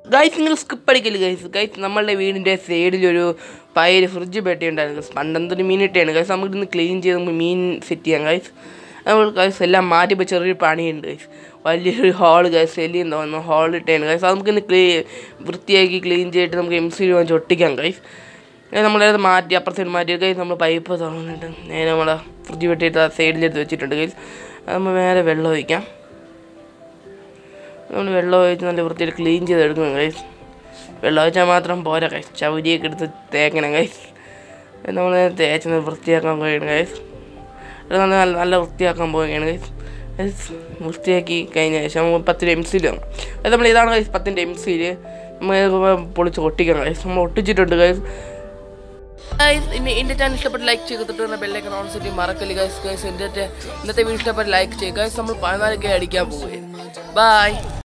guys നിങ്ങൾ skip അടിക്കല് guys guys നമ്മളുടെ വീടിൻ്റെ സൈഡിലൊരു പയർ ഫ്രിഡ്ജ് പെട്ടി ഉണ്ടായിരുന്നു ഗൈസ് പണ്ടെന്തൊരു മീൻ ഇട്ടാണ് ഗൈസ് നമുക്ക് ഇന്ന് ക്ലീൻ ചെയ്ത് നമുക്ക് മീൻ സെറ്റ് ചെയ്യാം ഗൈസ് നമ്മൾ ഗൈസ് എല്ലാം മാറ്റിപ്പോൾ ചെറിയൊരു പണിയുണ്ട് ഗൈസ് വലിയൊരു ഹാള് ഗൈസ് എലിയും തോന്നുന്നു ഹാൾ ഇട്ടാണ് ഗൈസ് അത് നമുക്കിന്ന് ക്ലീ വൃത്തിയാക്കി ക്ലീൻ ചെയ്തിട്ട് നമുക്ക് എം സി വാങ്ങിച്ച് ഒട്ടിക്കാം ഗൈസ് നമ്മളത് മാറ്റി അപ്പുറത്തേക്ക് മാറ്റി ഗൈസ് നമ്മൾ പൈപ്പ് തുറന്നിട്ട് നേരെ നമ്മളെ ഫ്രിഡ്ജ് പെട്ടിയിട്ട് ആ സൈഡിലെടുത്ത് വെച്ചിട്ടുണ്ട് ഗൈസ് അത് നമ്മൾ നേരെ വെള്ളം ഒഴിക്കാം നമ്മൾ വെള്ളം ഒഴിച്ച് നല്ല വൃത്തിയിൽ ക്ലീൻ ചെയ്തെടുക്കണം കൈസ് വെള്ളം ഒഴിച്ചാൽ മാത്രം പോരാ കൈസ് ചവരിയൊക്കെ എടുത്ത് തേക്കണം കൈസ് നമ്മൾ തേച്ച് ഒന്ന് വൃത്തിയാക്കാൻ പോവുകയാണ് കൈസ് അത് നല്ല നല്ല നല്ല വൃത്തിയാക്കാൻ പോവുകയാണ് കൈസ് കൈസ് വൃത്തിയാക്കി കഴിഞ്ഞ ശേഷം നമുക്ക് പത്തിന് എം സിയിൽ വാങ്ങാം അത് നമ്മൾ ഇതാണ് കൈസ് പത്തിൻ്റെ എം സിയിൽ നമ്മൾ പൊളിച്ച് ഒട്ടിക്കണം കൈസ് നമ്മൾ ഒട്ടിച്ചിട്ടുണ്ട് കൈസ് ഗൈസ് ഇനി എൻ്റെ ചാനൽ ഇഷ്ടപ്പെട്ട് ലൈക്ക് ചെയ്തിട്ട് ബെല്ലൈക്കൺ ഓൺ സെറ്റ് മറക്കല് ഗൈസ് ഗൈസ് എൻ്റെ ഇന്നത്തെ വീഡിയോ ഇഷ്ടപ്പെട്ട് ലൈക്ക് ചെയ്യുക ഗൈസ് നമ്മൾ പതിനാല് കെ അടിക്കാൻ പോവുകയാണ് ബൈ